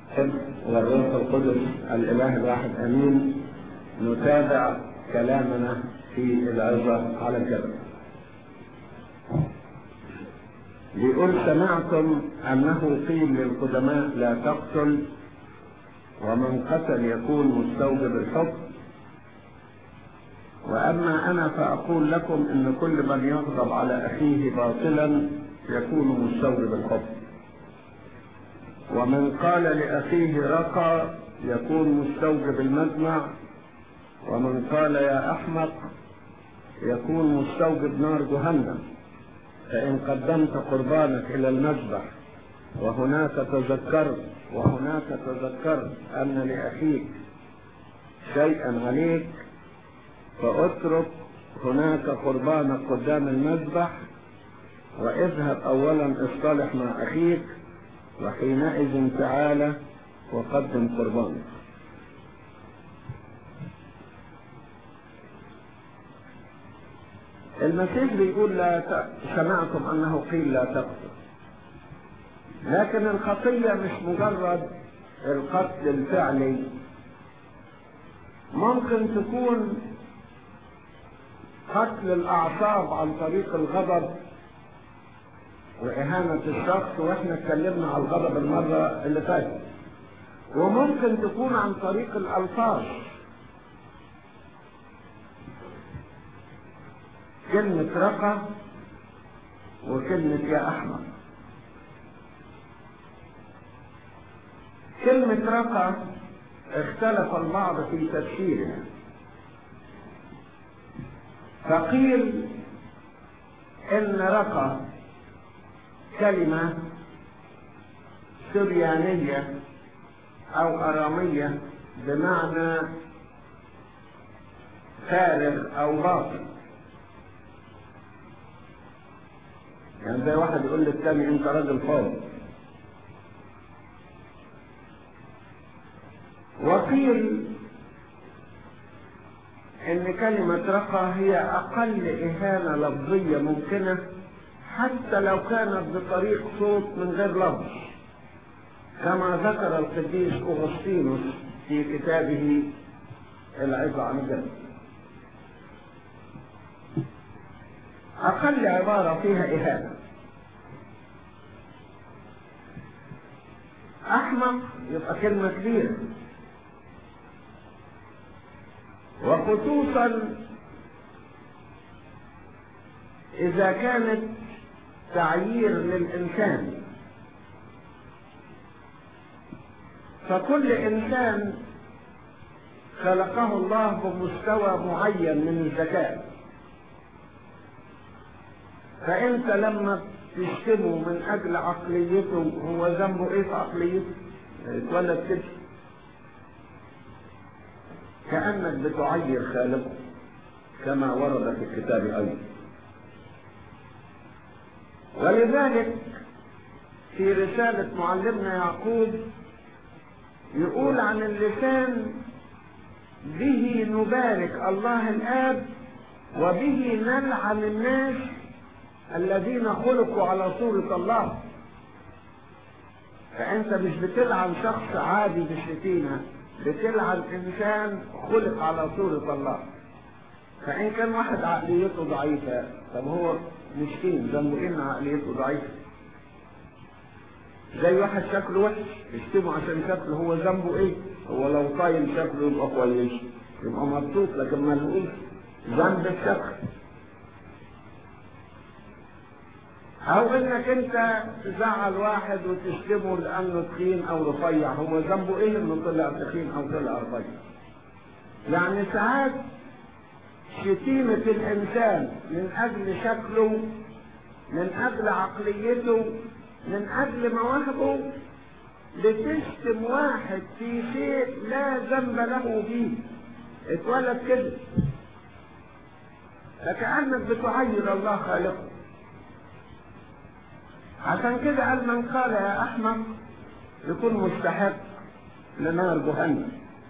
والروح القدس الإله الواحد أمين نتابع كلامنا في العظة على الجبل بيقول سمعتم أنه قيل للقدماء لا تقتل ومن قتل يكون مستوجب الحكم وأما أنا فأقول لكم إن كل من يغضب على أخيه باطلا يكون مستوجب الحكم ومن قال لأخيه رقى يكون مستوجب المجمع ومن قال يا أحمق يكون مستوجب نار جهنم فإن قدمت قربانك إلى المذبح وهناك تذكرت وهناك تذكرت أن لأخيك شيئا عليك فاترك هناك قربانك قدام المذبح واذهب أولا اصطلح مع أخيك وحينئذ تعالى وقدم قربانك المسيح بيقول لا ت... سمعتم انه قيل لا تقتل لكن الخطية مش مجرد القتل الفعلي ممكن تكون قتل الأعصاب عن طريق الغضب وإهانة الشخص وإحنا اتكلمنا على الغضب المرة اللي فاتت وممكن تكون عن طريق الألفاظ كلمة رقى وكلمة يا أحمد كلمة رقى اختلف البعض في تفسيرها فقيل ان رقى كلمة سريانية او ارامية بمعنى فارغ او باطل يعني زي واحد يقول للتاني انت راجل فاضي وقيل ان كلمة رقى هي اقل اهانة لفظية ممكنة حتى لو كانت بطريق صوت من غير لفظ كما ذكر القديس اغسطينوس في كتابه العظة عن الجنة اقل عبارة فيها اهانة احمق يبقى كلمة كبيرة وخصوصا اذا كانت تعيير للانسان فكل انسان خلقه الله بمستوى معين من الذكاء فانت لما تشتمه من اجل عقليته هو ذنبه ايه في عقليته اتولد كده كأنك بتعير خالقه كما ورد في الكتاب أيضا ولذلك في رسالة معلمنا يعقوب يقول عن اللسان به نبارك الله الآب وبه نلعن الناس الذين خلقوا على صورة الله فأنت مش بتلعن شخص عادي بالشتيمة بتلعن انسان خلق على صورة الله فان كان واحد عقليته ضعيفة طب هو مسكين ذنبه ايه ان عقليته ضعيفة زي واحد شكله وحش يشتمه عشان شكله هو ذنبه ايه هو لو طايل شكله يبقى كويس يبقى مبسوط لكن ما نقولش ذنب الشكل او انك انت تزعل واحد وتشتمه لانه تخين او رفيع هو ذنبه ايه انه طلع تخين او طلع رفيع يعني ساعات شتيمة الانسان من اجل شكله من اجل عقليته من اجل مواهبه بتشتم واحد في شيء لا ذنب له فيه اتولد كده فكأنك بتعير الله خالقه عشان كده قال من قال يا احمق يكون مستحق لنار جهنم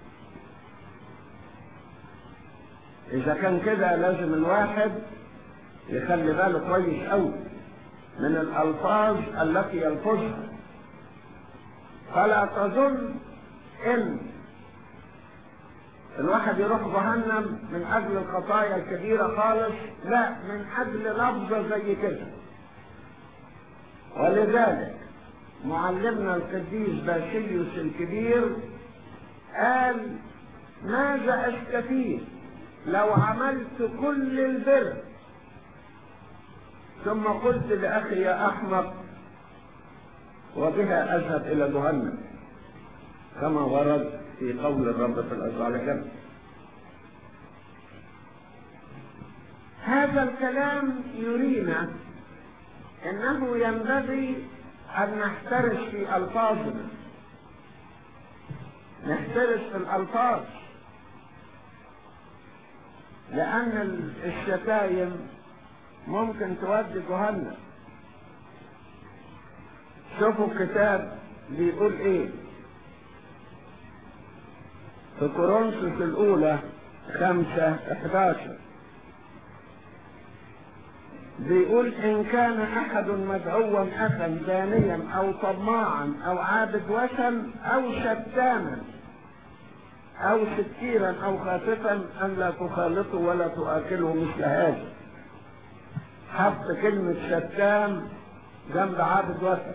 اذا كان كده لازم الواحد يخلي باله كويس قوي من الالفاظ التي يلفظها فلا تظن ان الواحد يروح جهنم من اجل الخطايا الكبيره خالص لا من اجل لفظه زي كده ولذلك معلمنا القديس باشيوس الكبير قال ماذا استفيد لو عملت كل البر ثم قلت لاخي يا احمق وبها اذهب الى جهنم كما ورد في قول الرب في الأسرار كم هذا الكلام يرينا انه ينبغي ان نحترس في الفاظنا نحترس في الالفاظ لان الشتايم ممكن تودي جهنم شوفوا الكتاب بيقول ايه في كورنثوس الأولى خمسة احداشر بيقول إن كان أحد مدعوا أخا زانيا أو طماعا أو عابد وثن أو شتاما أو سكيرا أو خاففا أن لا تخالطوا ولا تؤكلوا مثل هذا حط كلمة شتام جنب عابد وثن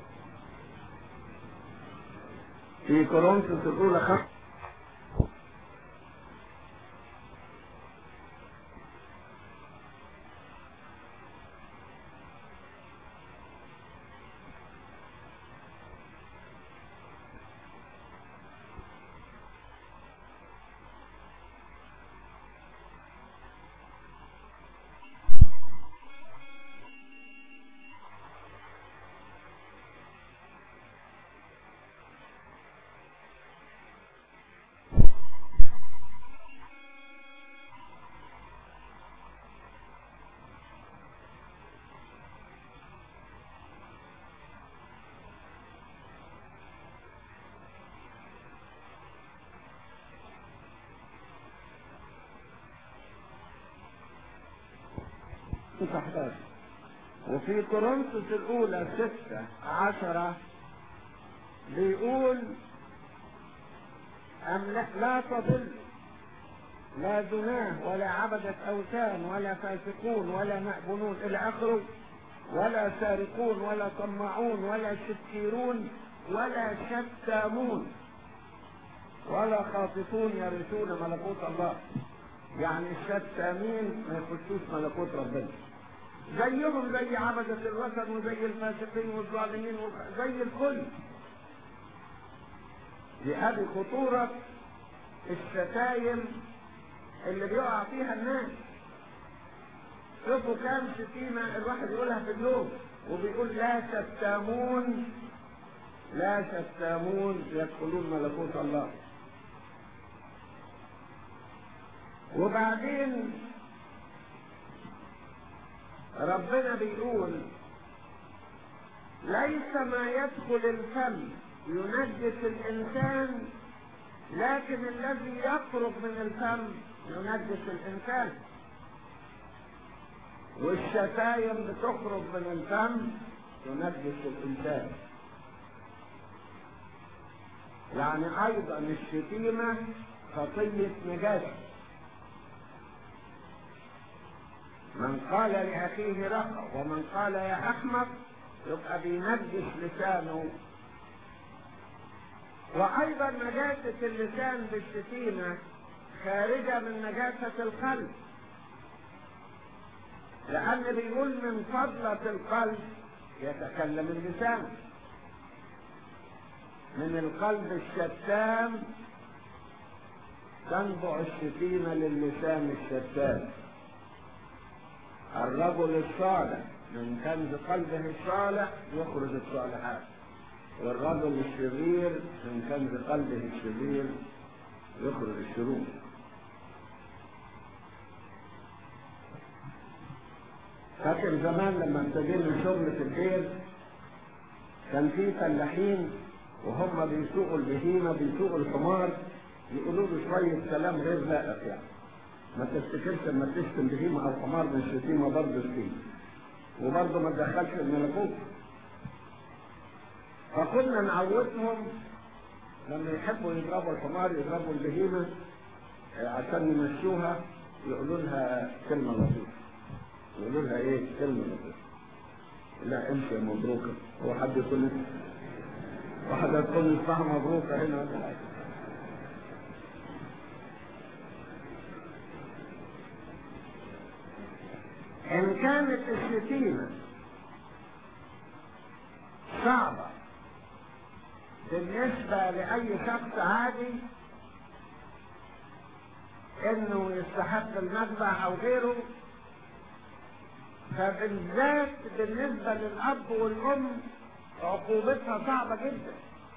في كورنثوس الأولى خمسة وفي كورنثوس الأولى ستة عشرة بيقول أم لا, لا تضل لا زناه ولا عبدة أوثان ولا فاسقون ولا مأبونون إلى آخره ولا سارقون ولا طماعون ولا شكيرون ولا شتامون ولا خاطفون يرثون ملكوت الله يعني الشتامين ما يخشوش ملكوت ربنا زيهم زي عبدة الوثن وزي الفاسقين والظالمين زي الكل دي هذه خطورة الشتايم اللي بيقع فيها الناس شوفوا كام شتيمة الواحد يقولها في اليوم وبيقول لا شتامون لا شتامون يدخلون ملكوت الله وبعدين ربنا بيقول ليس ما يدخل الفم ينجس الانسان لكن الذي يخرج من الفم ينجس الانسان والشتايم بتخرج من الفم تنجس الانسان يعني ايضا الشتيمه خطيه نجاسه من قال لأخيه رقى ومن قال يا أحمق يبقى بينجس لسانه وأيضا نجاسة اللسان بالشتيمة خارجة من نجاسة القلب لأن بيقول من فضلة القلب يتكلم اللسان من القلب الشتام تنبع الشتيمة للسان الشتام الرجل الصالح من كنز قلبه الصالح يخرج الصالحات والرجل الشرير من كنز قلبه الشرير يخرج الشرور فاكر زمان لما ابتدينا شغل في البيت كان في فلاحين وهم بيسوقوا البهيمة بيسوقوا الحمار يقولوا له شوية كلام غير لائق يعني ما تفتكرش لما تشتم بهيمة أو حمار من الشتيمة برضه شتيمة وبرضه ما تدخلش الملكوت فكنا نعودهم لما يحبوا يضربوا الحمار يضربوا البهيمة آه، عشان يمشوها يقولوا لها كلمة لطيفة يقولوا لها ايه كلمة لطيفة لا امشي يا مبروكة هو حد يقول واحدة تقول اسمها مبروكة هنا ولا حاجة إن كانت الشتيمة صعبة بالنسبة لأي شخص عادي إنه يستحق المذبح أو غيره فبالذات بالنسبة للأب والأم عقوبتها صعبة جدا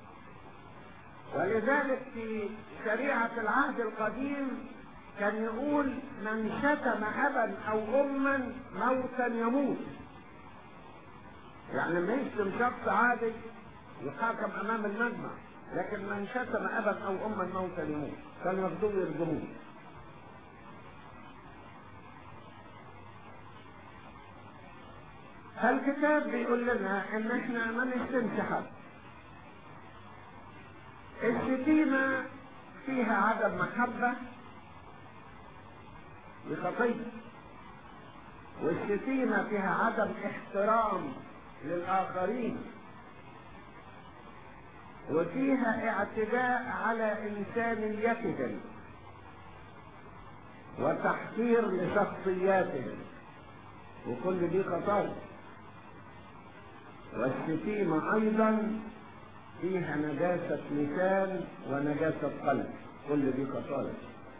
ولذلك في شريعة العهد القديم كان يقول من شتم أبا أو أما موتا يموت يعني لما يشتم شخص عادي يحاكم أمام المجمع لكن من شتم أبا أو أما موتا يموت كان ياخدوه يرجموه فالكتاب بيقول لنا ان احنا ما نشتمش حد الشتيمة فيها عدم محبة لخطية والشتيمة فيها عدم احترام للآخرين وفيها اعتداء على إنسانيتهم وتحقير لشخصياتهم وكل دي خطايا والشتيمة أيضا فيها نجاسة لسان ونجاسة قلب كل دي خطايا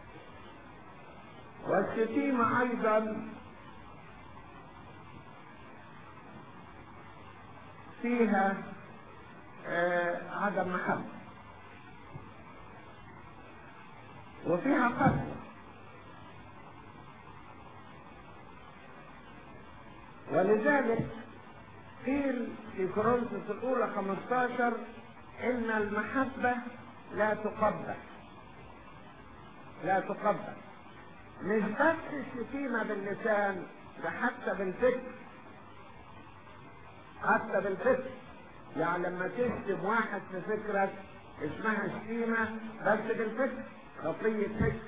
والشتيمة أيضا فيها آه عدم محبة وفيها قسوة ولذلك قيل في كورنثوس الأولى 15 إن المحبة لا تقبل لا تقبل مش بس الشتيمة باللسان ده حتى بالفكر حتى بالفكر يعني لما تشتم واحد في فكرك اسمها شتيمة بس بالفكر خطية فكر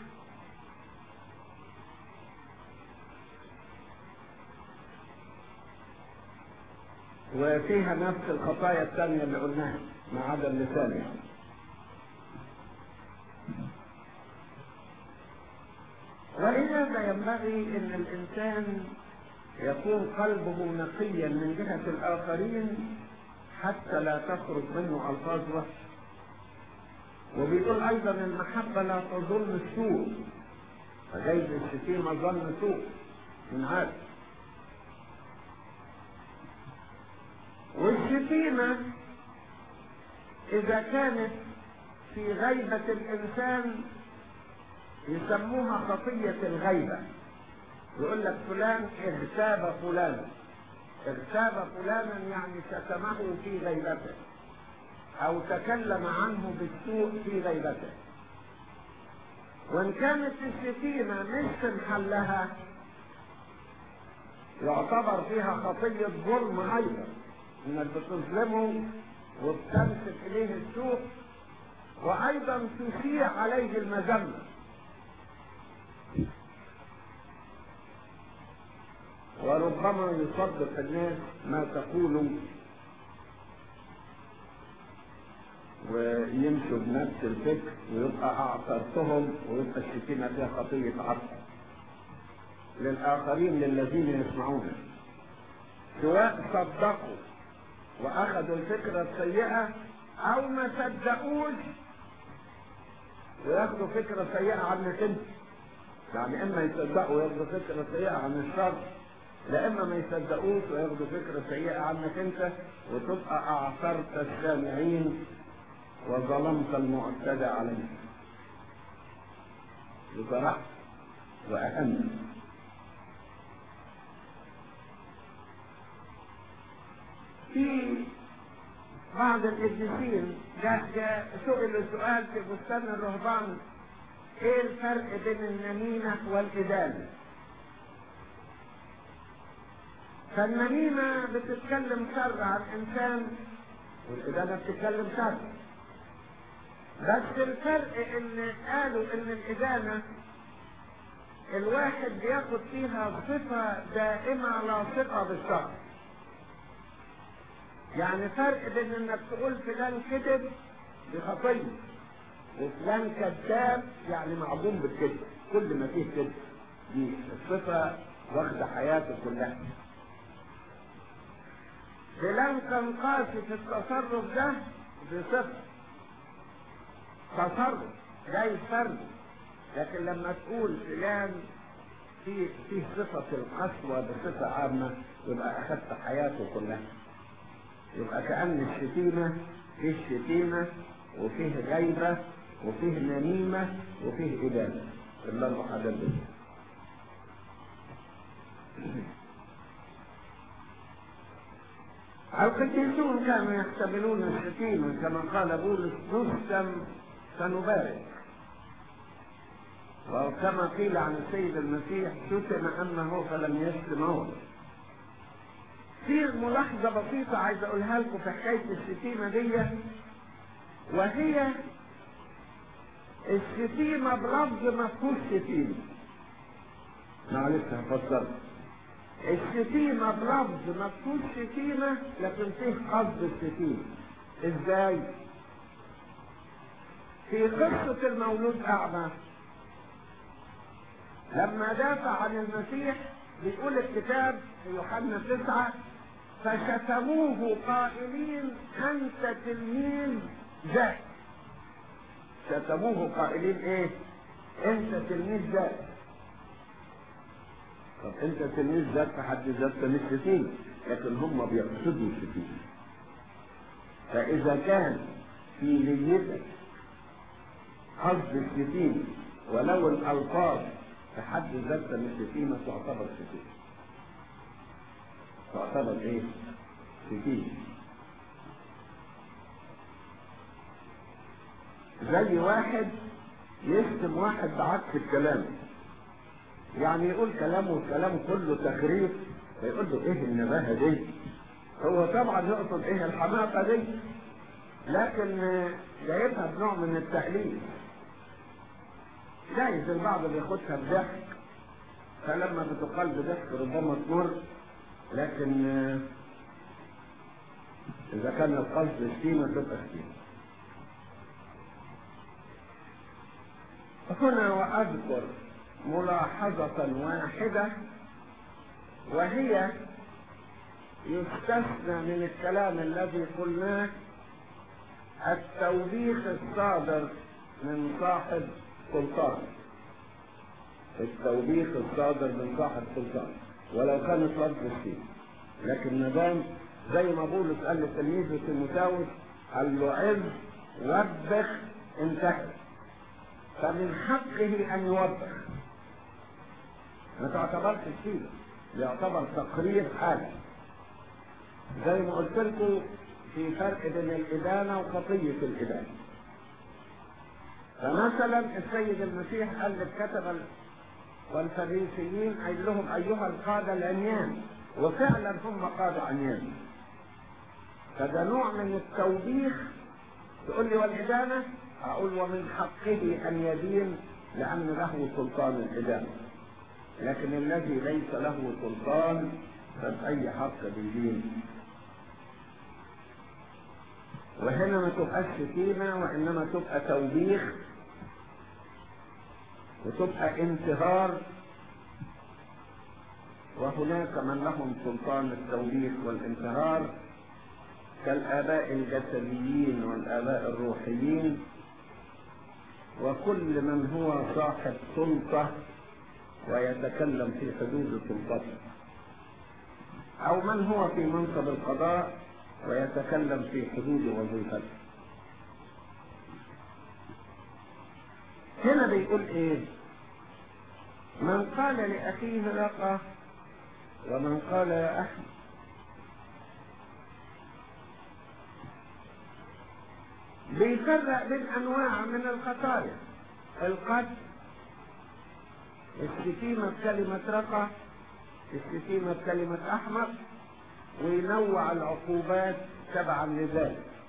وفيها نفس الخطايا الثانية اللي قلناها ما عدا اللسان يعني ولهذا ينبغي ان الانسان يكون قلبه نقيا من جهة الاخرين حتى لا تخرج منه الفاظ وحشة وبيقول ايضا المحبة لا تظن السوء فجايز الشتيمة ظن سوء من عادة والشتيمة إذا كانت في غيبة الإنسان يسموها خطية الغيبة يقول لك فلان اغتاب فلانا اغتاب فلانا يعني شتمه في غيبته أو تكلم عنه بالسوء في غيبته وإن كانت الشتيمة مش في محلها يعتبر فيها خطية ظلم أيضا انك بتظلمه وبتنسب اليه السوء وايضا تشيع عليه المذمه وربما يصدق الناس ما تقوله ويمشوا بنفس الفكر ويبقى اعثرتهم ويبقى الشتيمه فيها خطيه عصر للاخرين للذين يسمعونه سواء صدقوا واخذوا الفكرة السيئة او ما صدقوش وياخدوا فكرة سيئة عنك انت يعني اما يصدقوا وياخدوا فكرة سيئة عن الشر لا اما ما يصدقوش وياخدوا فكرة سيئة عنك انت وتبقى اعثرت السامعين وظلمت المعتدى عليك بصراحة واهم في بعض القديسين جاء جاء سئل سؤال في بستان الرهبان ايه الفرق بين النميمة والإدانة؟ فالنميمة بتتكلم شر عن إنسان والإدانة بتتكلم شر بس الفرق ان قالوا ان الإدانة الواحد بياخد فيها صفة دائمة لاصقة بالشر يعني فرق بين انك تقول فلان كذب بخطية وفلان كذاب يعني معظوم بالكذب كل ما فيه كذب دي الصفة واخدة حياته كلها فلان كان قاسي في التصرف ده بصفة تصرف جاي فرد لكن لما تقول فلان في فيه صفة القسوة بصفة عامة يبقى أخذت حياته كلها يبقى كأن الشتيمة فيه شتيمة وفيه غيبة وفيه نميمة وفيه إدانة الأربع حاجات دول القديسون كانوا يحتملون الشتيمة كما قال بولس نشتم سنبارك وكما قيل عن السيد المسيح شتم أنه فلم يشتمه في ملاحظة بسيطة عايز أقولها لكم في حكاية الشتيمة دي وهي الشتيمة بلفظ ما فيهوش شتيمة معلش هفسرها الشتيمة بلفظ ما فيهوش شتيمة لكن فيه قصد الشتيمة ازاي؟ في قصة المولود أعمى لما دافع عن المسيح بيقول الكتاب في يوحنا تسعة فشتموه قائلين أنت تلميذ ذات شتموه قائلين إيه؟ أنت تلميذ ذات طب أنت تلميذ ذات في حد ذاتك مش شتيمة لكن هم بيقصدوا الشتيمة فإذا كان في نيتك قصد الشتيمة ولو الألفاظ في حد ذاتها مش شتيمة تعتبر شتيمة تعتبر ايه؟ شتيمة زي واحد يشتم واحد بعكس الكلام يعني يقول كلامه والكلام كله تخريف فيقول له ايه النباهة دي هو طبعا يقصد ايه الحماقة دي لكن جايبها بنوع من التأليف جايز البعض بياخدها بضحك فلما بتقال بضحك ربما تمر لكن إذا كان القصد شتيمة تبقى شتيمة هنا وأذكر ملاحظة واحدة وهي يستثنى من الكلام الذي قلناه التوبيخ الصادر من صاحب سلطان التوبيخ الصادر من صاحب سلطان ولو كانت لفظ الشيء لكن ما دام زي ما بولس قال لتلميذه تيموثاوس قال له عز وبخ انتهى فمن حقه ان يوبخ ما تعتبرش الشيء يعتبر تقرير حاله زي ما قلت لكم في فرق بين الإدانة وخطية الإدانة فمثلا السيد المسيح قال للكتبة والفريسيين قال لهم أيها القادة العميان وفعلا هم قادة عميان فده نوع من التوبيخ تقول لي والإدانة أقول ومن حقه أن يدين لأن له سلطان الإدانة لكن الذي ليس له سلطان فبأي حق بيدين وهنا ما تبقاش شتيمة وإنما تبقى توبيخ وتبقى انتهار وهناك من لهم سلطان التوبيخ والانتهار كالآباء الجسديين والآباء الروحيين وكل من هو صاحب سلطة ويتكلم في حدود سلطته أو من هو في منصب القضاء ويتكلم في حدود وظيفته هنا بيقول ايه من قال لأخيه لقى ومن قال يا أحمد بيفرق بين أنواع من الخطايا القتل الشتيمة بكلمة رقى الشتيمة بكلمة أحمق وينوع العقوبات تبعا لذلك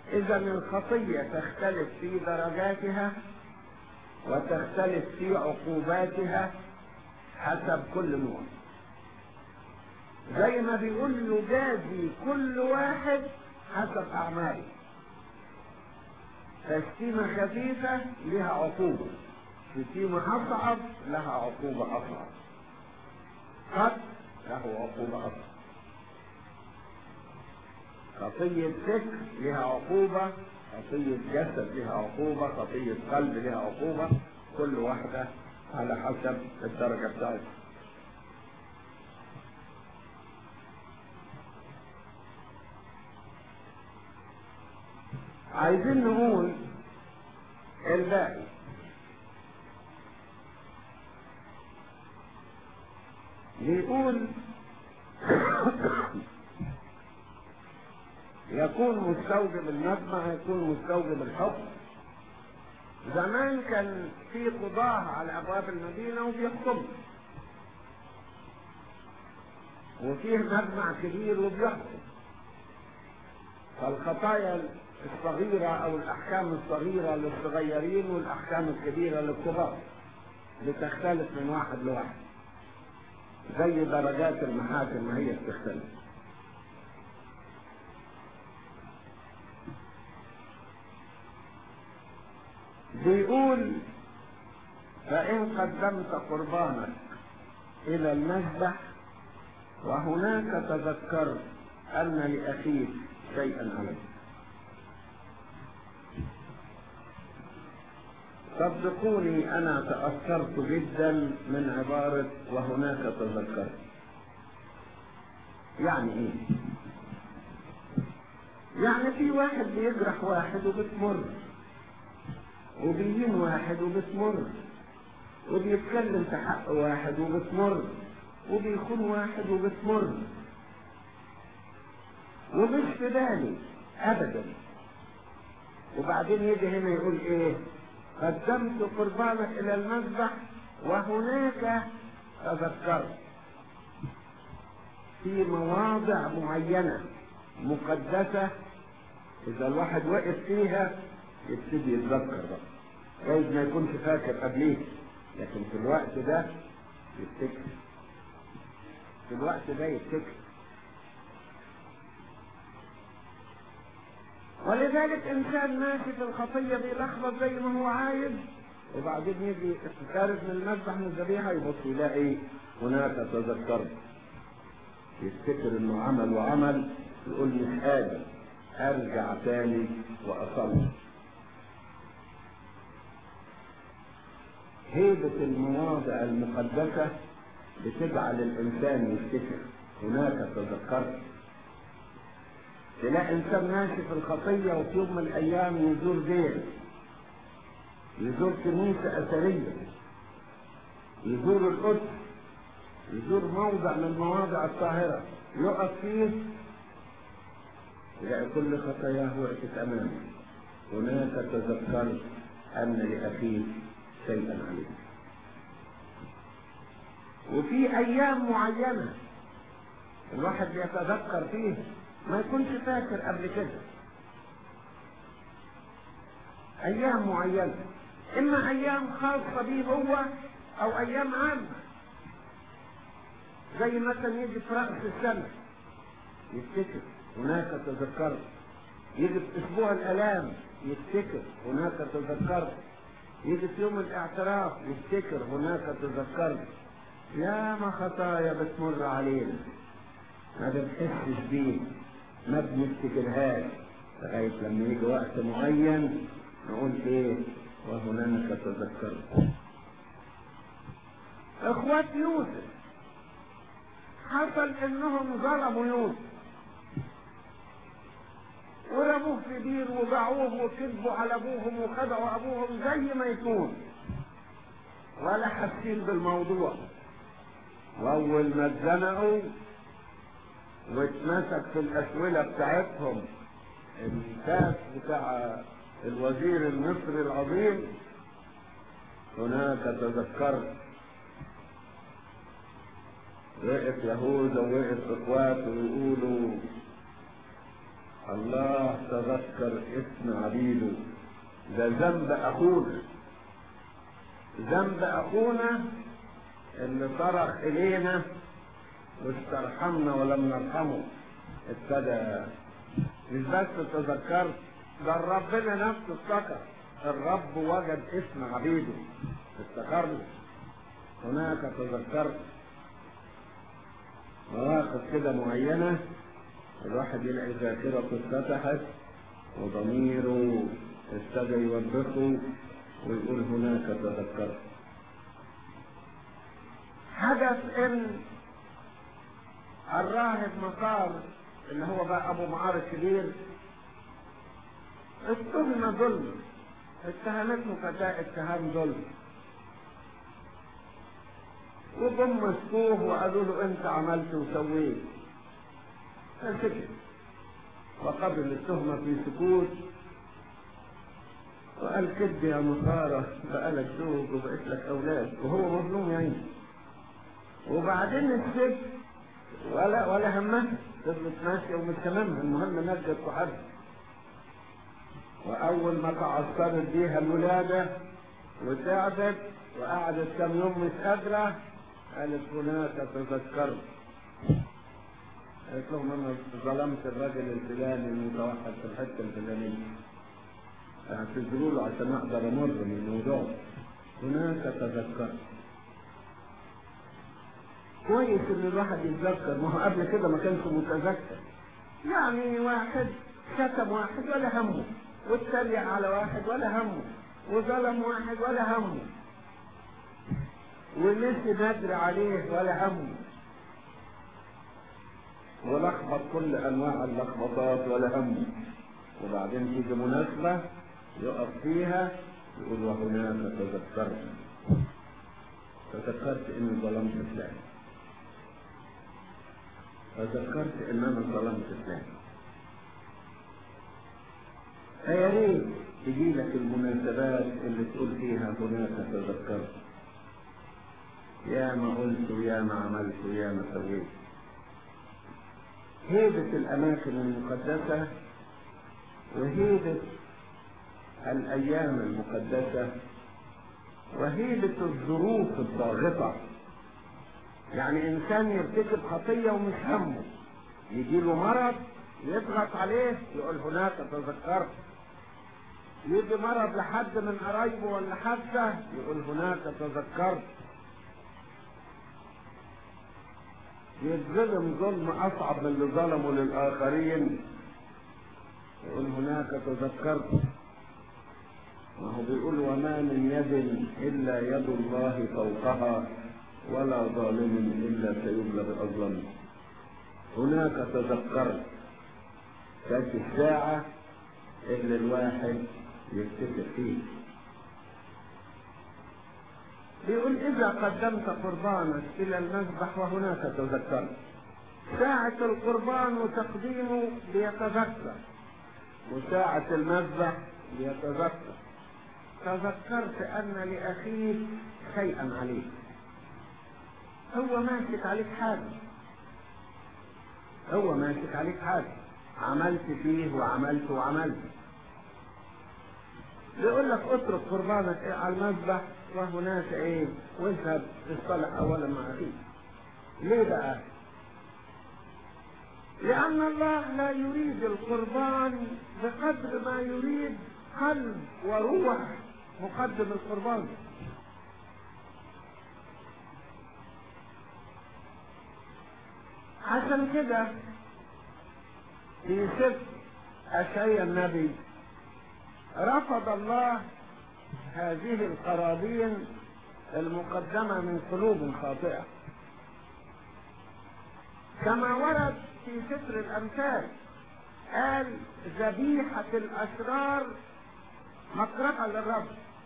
إذا الخطية تختلف في درجاتها وتختلف في عقوباتها حسب كل نوع زي ما بيقول يجازي كل واحد حسب أعماله تشتيمة خفيفة لها عقوبة شتيمة أصعب لها عقوبة أصعب قد له عقوبة أصعب خطية فكر لها عقوبة خطية جسد لها عقوبة خطية قلب لها عقوبة كل واحدة على حسب الدرجة بتاعتها عايزين نقول الباقي بيقول يكون مستوجب الندمة يكون مستوجب الحكم زمان كان في قضاة على أبواب المدينة وبيحكموا وفيه مجمع كبير وبيحكم فالخطايا الصغيرة أو الأحكام الصغيرة للصغيرين والأحكام الكبيرة للكبار بتختلف من واحد لواحد زي درجات المحاكم ما هي بتختلف بيقول فإن قدمت قربانك إلى المذبح وهناك تذكرت أن لأخيك شيئا عليك صدقوني أنا تأثرت جدا من عبارة وهناك تذكرت يعني إيه؟ يعني في واحد بيجرح واحد وبتمر وبيهين واحد وبتمر وبيتكلم في حق واحد وبتمر وبيخون واحد وبتمر ومش في بالي ابدا وبعدين يجي هنا يقول ايه قدمت قربانك الى المذبح وهناك تذكرت في مواضع معينة مقدسة إذا الواحد وقف فيها يبتدي يتذكر بقى جايز ما يكونش فاكر قبليه لكن في الوقت ده يفتكر في الوقت ده يفتكر ولذلك انسان ماشي في الخطيه بيلخبط زي ما هو عايز وبعدين يجي خارج من المذبح من الذبيحه يبص يلاقي هناك تذكرت يفتكر انه عمل وعمل يقول مش قادر ارجع تاني واصلي هيبة المواضع المقدسة بتجعل الإنسان يفتكر هناك تذكرت تلاقي إنسان ماشي في الخطية وفي يوم من الأيام يزور دير يزور كنيسة أثرية يزور القدس يزور موضع من المواضع الطاهرة يقف فيه يلاقي كل خطاياه وقفت أمامه هناك تذكرت أن لأخيه شيئا عليه وفي ايام معينة الواحد بيتذكر فيه ما يكونش فاكر قبل كده ايام معينة اما ايام خاصة بيه هو او ايام عامة زي مثلا يجي في رأس السنة يفتكر هناك تذكرت يجي في اسبوع الالام يفتكر هناك تذكرت يجي في يوم الاعتراف يفتكر هناك تذكرت يا ما خطايا بتمر علينا ما بنحسش بيه ما بنفتكرهاش لغاية لما يجي وقت معين نقول ايه وهناك تذكرت اخوات يوسف حصل انهم ظلموا يوسف ورموه في بير وباعوه وكذبوا على ابوهم وخدعوا ابوهم زي ما يكون ولا حاسين بالموضوع واول ما اتزنقوا واتمسك في الاسوله بتاعتهم الكاس بتاع الوزير المصري العظيم هناك تذكرت وقف يهوذا ووقف اخواته ويقولوا الله تذكر اسم عبيده ده ذنب اخونا ذنب اخونا اللي صرخ الينا واسترحمنا ولم نرحمه ابتدى مش بس تذكرت ده ربنا نفسه افتكر الرب وجد اسم عبيده افتكرنا هناك تذكرت مواقف كده معينة الواحد يلاقي ذاكرته اتفتحت وضميره ابتدى يوبخه ويقول هناك تذكرت حدث ان الراهب مطار اللي هو بقى ابو معار الكبير اتهم ظلم اتهمته فتاة اتهام ظلم وجم مسكوه وقالوا له انت عملت وسويت فسكت وقبل التهمة في سكوت وقال كد يا مطارة بقالك زوج وبقيت لك أولاد وهو مظلوم يعني وبعدين الست ولا ولا همها فضلت ماشية ومتممة المهم نجت صاحبها وأول ما تعثرت بيها الولادة وتعبت وقعدت كم يوم مش قادرة قالت هناك تذكرت قالت لهم انا ظلمت الراجل الفلاني المتوحد في الحته الفلانيه اعتذروا له عشان اقدر امر من الموضوع هناك تذكرت كويس ان الواحد يتذكر ما هو قبل كده ما كانش متذكر يعني واحد شتم واحد ولا همه واتريق على واحد ولا همه وظلم واحد ولا همه ونسي بدر عليه ولا همه ولخبط كل انواع اللخبطات ولا همه وبعدين تيجي مناسبة يقف فيها يقول وهناك تذكرت تذكرت اني ظلمت فلان تذكرت ان انا ظلمت فلان فيا ريت تجي لك المناسبات اللي تقول فيها هناك تذكرت يا ما قلت ويا ما عملت ويا ما سويت هيبة الأماكن المقدسة وهيبة الأيام المقدسة وهيبة الظروف الضاغطة يعني إنسان يرتكب خطية ومش همه يجي له مرض يضغط عليه يقول هناك تذكرت يجي مرض لحد من قرايبه ولا حتى يقول هناك تذكرت يتظلم ظلم اصعب من اللي ظلمه للاخرين يقول هناك تذكرت ما هو بيقول وما من يد الا يد الله فوقها ولا ظالم الا سيبلى باظلم هناك تذكرت كانت الساعة اللي الواحد يفتكر فيه بيقول إذا قدمت قربانك إلى المذبح وهناك تذكرت ساعة القربان وتقديمه بيتذكر وساعة المذبح بيتذكر تذكرت أن لأخيك شيئا عليك هو ماسك عليك حاجة هو ماسك عليك حاجة عملت فيه وعملت وعملت بيقول لك اترك قربانك إيه على المذبح وهناك ايه واذهب اصطلح اولا مع اخيك ليه بقى لان الله لا يريد القربان بقدر ما يريد قلب وروح مقدم القربان عشان كده في سفر اشعيا النبي رفض الله هذه القرابين المقدمة من قلوب خاطئة كما ورد في سفر الأمثال قال ذبيحة الأشرار مكرهة للرب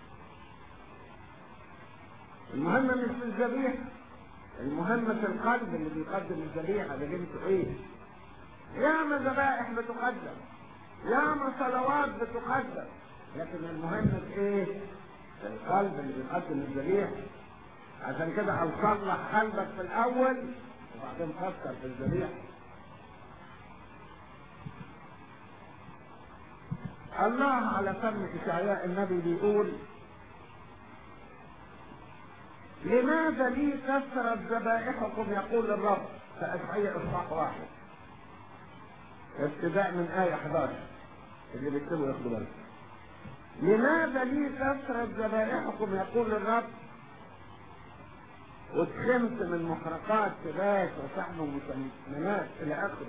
المهم مش في الذبيحة المهم في القلب اللي بيقدم الذبيحة ده جنسه ايه ياما ذبائح بتقدم ياما صلوات بتقدم لكن المهم في ايه في القلب اللي بيقدم الذبيحة عشان كده قال صلح قلبك في الاول وبعدين فكر في الذبيحة الله على فم إشعياء النبي بيقول لماذا لي كثرت ذبائحكم يقول الرب في أشعياء إصحاح واحد ابتداء من آية 11 اللي بيكتبوا ياخدوا بالهم لماذا لي كثرت ذبائحكم يقول الرب واتخمت من محرقات فراش وشحم ومسمنات الى اخره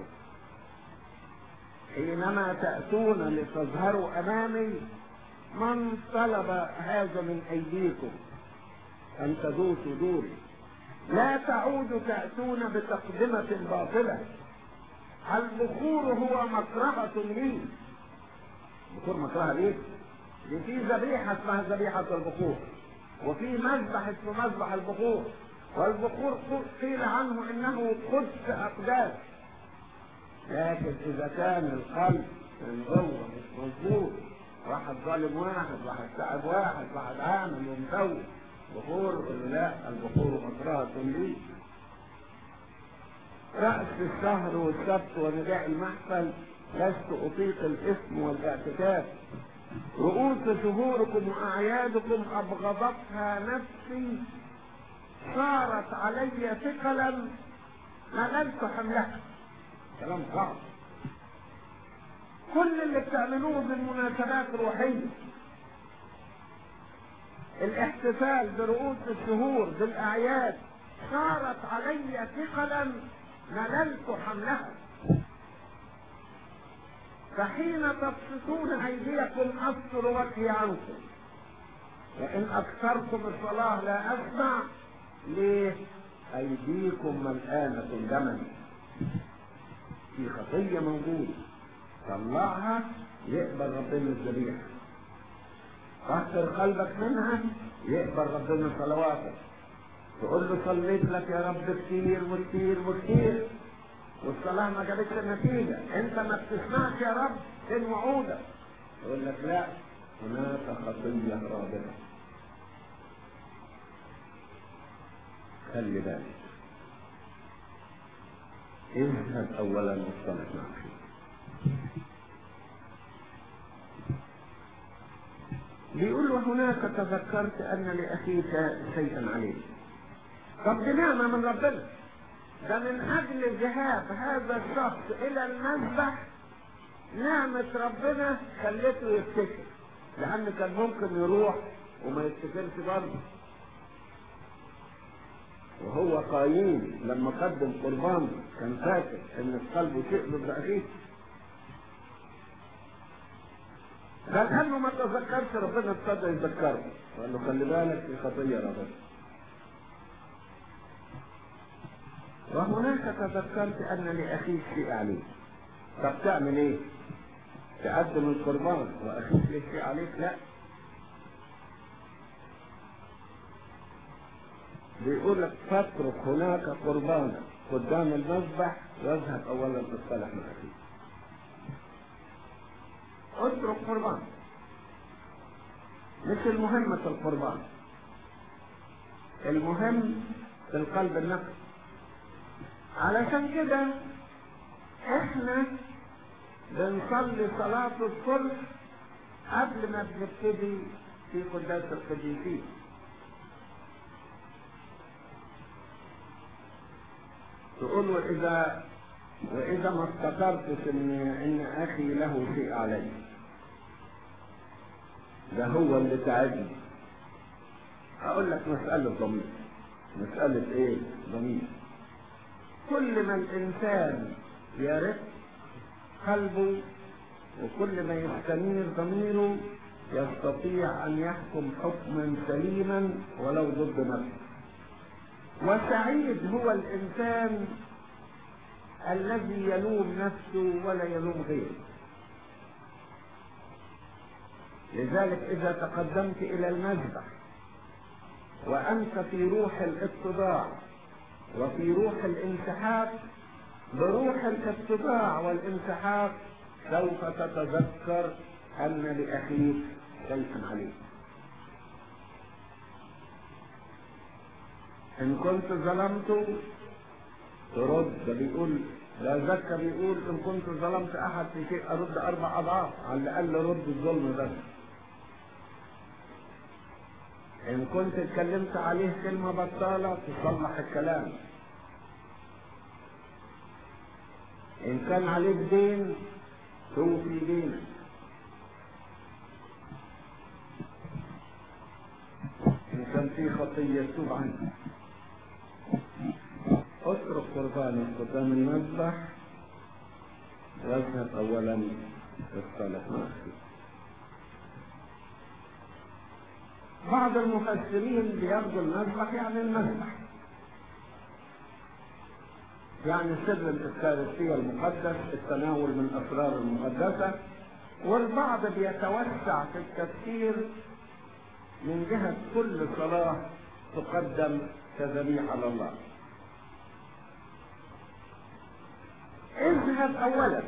حينما تأتون لتظهروا امامي من طلب هذا من ايديكم ان تدوسوا دوري لا تعودوا تأتون بتقدمة باطلة البخور هو مكرهة لي بخور مكرهة ليه؟ دي في ذبيحة اسمها ذبيحة البخور وفي مذبح اسمه مذبح البخور والبخور قيل عنه انه قدس اقداس لكن اذا كان القلب من جوه مش مظبوط واحد ظالم واحد واحد تعب واحد واحد عامل ومسوي بخور يقول لا البخور مكرهة لي رأس الشهر والسبت ونداء المحفل لست أطيق الإثم والاعتكاف رؤوس شهوركم وأعيادكم أبغضتها نفسي صارت علي ثقلا مللت حملها كلام صعب كل اللي بتعملوه من مناسبات روحية الاحتفال برؤوس الشهور بالأعياد صارت علي ثقلا مللت حملها فحين تبسطون أيديكم أستر وجهي عنكم وإن أكثرتم الصلاة لا أسمع ليه؟ أيديكم ملآنة دما في خطية موجودة طلعها يقبل ربنا الذبيحة طهر قلبك منها يقبل ربنا صلواتك تقول له صليت لك يا رب كتير وكتير وكتير والصلاة ما جابتش النتيجة انت ما بتسمعش يا رب فين وعودك يقول لك لا هناك خطية رابعة خلي بالك اذهب اولا واصطلح مع اخيك بيقول وهناك تذكرت ان لاخيك شيئا عليك طب دي نعمه من ربنا ده من اجل ذهاب هذا الشخص الى المذبح نعمة ربنا خلته يفتكر لان كان ممكن يروح وما يفتكرش برضه وهو قايين لما قدم قربان كان فاكر ان في قلبه شيء ضد اخيه ده لانه ما تذكرش ربنا ابتدى يذكره وقال له خلي بالك في خطيه ربنا وهناك تذكرت ان لاخيك شيء عليك طب تعمل ايه تقدم القربان واخيك ليه شيء عليك لا بيقول لك فاترك هناك قربانا قدام المذبح واذهب اولا تصطلح مع اخيك اترك قربان مش المهم في القربان المهم في القلب النقي علشان كده احنا بنصلي صلاة الصلح قبل ما بنبتدي في قداس القديسين تقول وإذا وإذا ما افتكرتش إن إن أخي له شيء علي ده هو اللي تعبني أقول لك مسألة ضمير مسألة إيه؟ ضمير كل ما الإنسان يرق قلبه وكل ما يستنير ضميره يستطيع أن يحكم حكما سليما ولو ضد نفسه وسعيد هو الإنسان الذي يلوم نفسه ولا يلوم غيره لذلك إذا تقدمت إلى المذبح وأنت في روح الاتضاع وفي روح الانسحاب بروح الاتضاع والانسحاب سوف تتذكر أن لأخيك شيئا عليك إن كنت ظلمت ترد بيقول لا زكى بيقول ان كنت ظلمت احد في شيء ارد اربع اضعاف على الاقل رد الظلم بس ان كنت اتكلمت عليه كلمة بطالة تصلح الكلام ان كان عليك دين توفي دينك ان كان في خطية توب عنها اترك قربانك قدام المذبح واذهب اولا اصطلح مع اخيك بعض المفسرين بياخدوا المذبح يعني المذبح يعني سر الإفكارستية المقدس التناول من أسرار المقدسة والبعض بيتوسع في التفسير من جهة كل صلاة تقدم كذبيحة لله اذهب أولا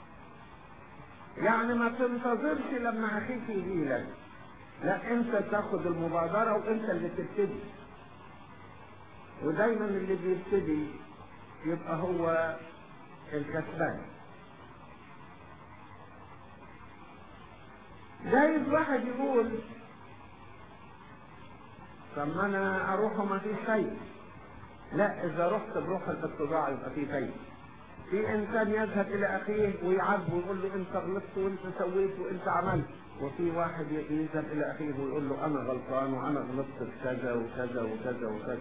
يعني ما تنتظرش لما أخيك يجي لك لا انت تاخد المبادرة وانت اللي تبتدي ودايما اللي بيبتدي يبقى هو الكسبان جايز واحد يقول طب ما انا اروح وما فيش فايدة لا اذا رحت بروح الاتضاع يبقى في فايدة في انسان يذهب الى اخيه ويعاتبه ويقول له انت غلطت وانت سويت وانت عملت وفي واحد يذهب الى اخيه ويقول له انا غلطان وانا غلطت في كذا وكذا وكذا وكذا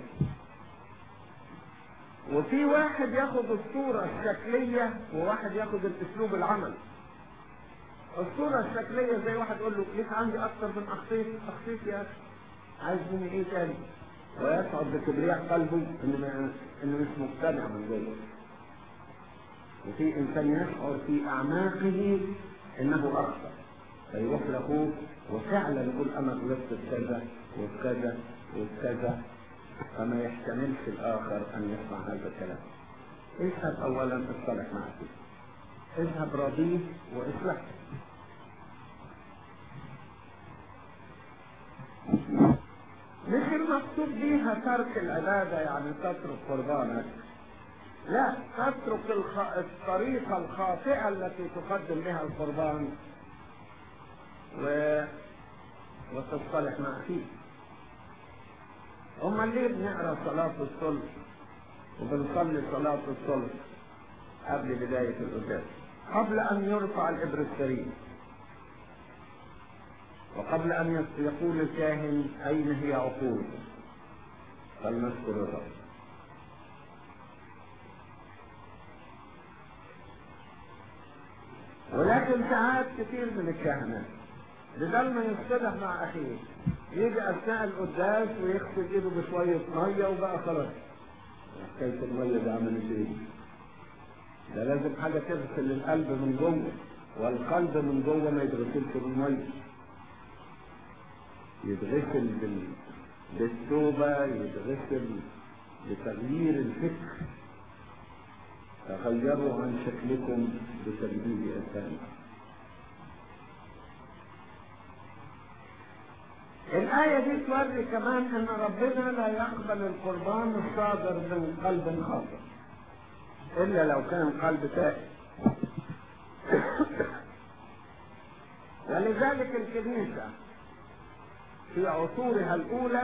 وفي واحد ياخد الصورة الشكلية وواحد ياخد الاسلوب العمل الصورة الشكلية زي واحد يقول له ليك عندي اكتر من اخطيت اخطيت يا اخي عايز مني ايه تاني ويشعر بكبرياء قلبه انه انه مش مقتنع من جوه وفي انسان يشعر في اعماقه انه اخطا فيروح لاخوه وفعلا يقول انا غلطت في كذا وفي كذا وفي كذا فما يحتملش الاخر ان يسمع هذا الكلام اذهب اولا اصطلح مع اخيك اذهب راضيه واصلح مش المقصود بيها ترك العبادة يعني تترك قربانك لا تترك الخ... الطريقة الخاطئة التي تقدم بها القربان و... وتصطلح مع أخيك أما ليه بنقرا صلاة الصلح وبنصلي صلاة الصلح قبل بداية القداس قبل أن يرفع الإبر الكريم وقبل أن يقول الكاهن أين هي عقول فلنذكر الرب ولكن ساعات كثير من الكهنة بدل ما يصطلح مع أخيه يجي أثناء القداس ويغسل إيده بشوية مية وبقى خلاص حكاية المية دي عملت إيه؟ ده لازم حاجة تغسل القلب من جوه والقلب من جوه ما يتغسلش بالمية يتغسل بال... بالتوبة يتغسل بتغيير الفكر تغيروا عن شكلكم بتجديد أذهانكم الآية دي توري كمان إن ربنا لا يقبل القربان الصادر من قلب خاطئ إلا لو كان قلب تائب ولذلك الكنيسة في عصورها الأولى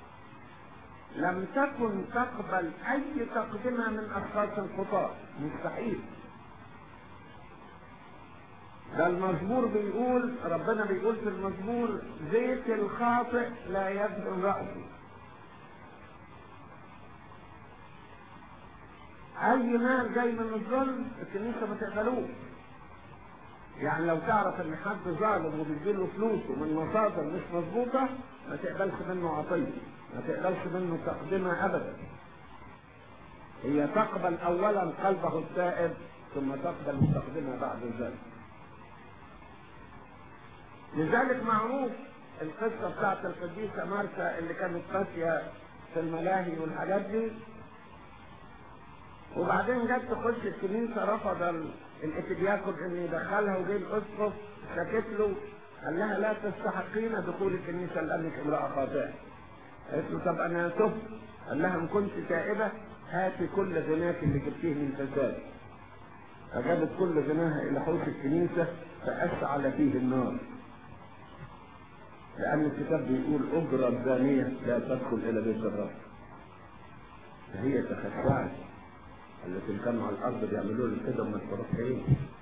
لم تكن تقبل أي تقدمة من أشخاص الخطاة مستحيل ده المزمور بيقول ربنا بيقول في المزمور زيت الخاطئ لا يبدو رأسه أي مال جاي من الظلم الكنيسة ما تقبلوش يعني لو تعرف ان حد ظالم وبيديله فلوسه من مصادر مش مظبوطة ما تقبلش منه عطية ما تقبلش منه تقدمة ابدا هي تقبل اولا قلبه التائب ثم تقبل التقدمة بعد ذلك لذلك معروف القصة بتاعت القديسة مارتا اللي كانت قاسية في الملاهي والحاجات دي وبعدين جت تخش الكنيسة رفض الاتبياكون ان يدخلها وجه الاسقف شكت له قال لها لا تستحقين دخول الكنيسة لانك امرأة خاطئة قالت له طب انا تبت قال لها ان كنت تائبة هاتي كل غناك اللي جبتيه من فساد فجابت كل غناها الى حوش الكنيسه فاشعل فيه النار لان الكتاب بيقول اجرى الزانيه لا تدخل الى بيت الرب فهي تخشعت التي كانوا على الارض بيعملوا له كده وما تروحين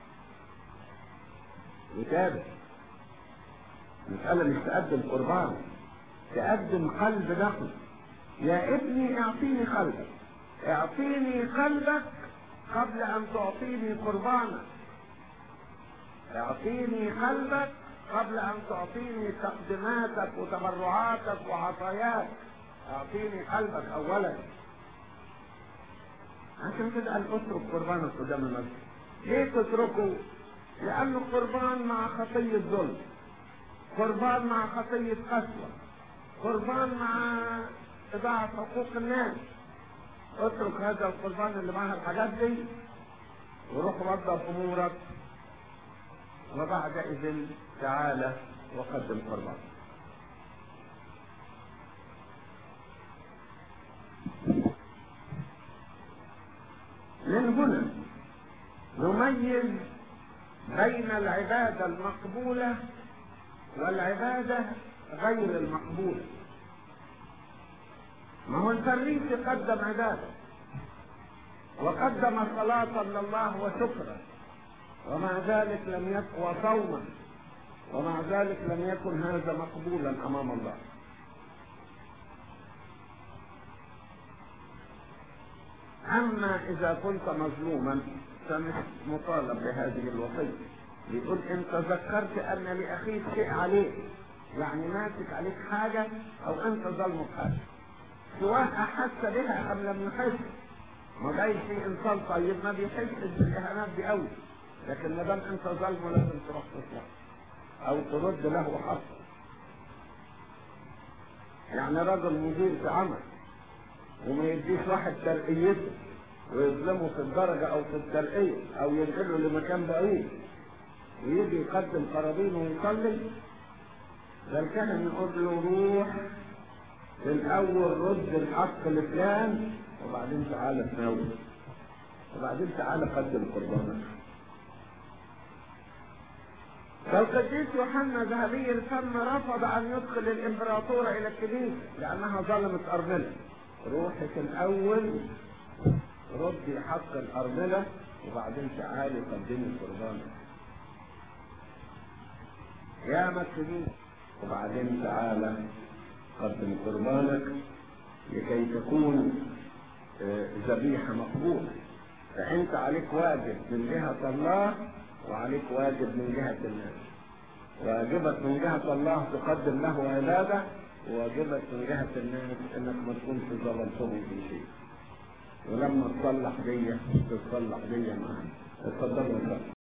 وتابع مسألة مش تقدم قربان تقدم قلب نقي يا ابني اعطيني قلبك اعطيني قلبك قبل ان تعطيني قربانك اعطيني قلبك قبل ان تعطيني تقدماتك وتبرعاتك وعطاياك اعطيني قلبك اولا عشان كده قال اترك قربانك قدام الناس ليه تتركه لانه قربان مع خطيه ظلم قربان مع خطيه قسوه قربان مع اضاعه حقوق الناس اترك هذا القربان اللي معها الحاجات دي وروح وضب امورك وبعد اذن تعالى وقدم قربان من هنا نميز بين العبادة المقبولة والعبادة غير المقبولة ما هو الفريسي قدم عبادة وقدم صلاة لله وشكرا ومع ذلك لم يكن وصوما ومع ذلك لم يكن هذا مقبولا امام الله اما اذا كنت مظلوما فمش مطالب بهذه الوصيه بيقول ان تذكرت ان لاخيك شيء عليك يعني ماسك عليك حاجه او انت ظلمه حاجه سواء احس بها ام لم يحس ما جاي في انسان طيب ما بيحسش بالاهانات دي قوي لكن ما دام انت ظالمه لازم تروح تصلح او ترد له حقه يعني رجل مدير في عمل وما يديش واحد ترقيته ويظلمه في الدرجة أو في الترقية أو ينقله لمكان بعيد ويجي يقدم قرابين ويصلي ده الكاهن يقول له روح في الأول رد الحق لفلان وبعدين تعالى تناول وبعدين تعالى قدم قربانك فالقديس يوحنا ذهبي الفم رفض ان يدخل الامبراطوره الى الكنيسه لانها ظلمت ارمله روحي في الاول ردي حق الارمله وبعدين تعالي قدمي قربانك يا مسلمين وبعدين تعالى قدم قربانك لكي تكون ذبيحه مقبوله فانت عليك واجب من جهه الله وعليك واجب من جهة الناس واجبك من جهة الله تقدم له عبادة وواجبك من جهة الناس انك ما تكونش ظلمتهم في شيء ولما تصلح دي تصلح دي معانا اتفضلوا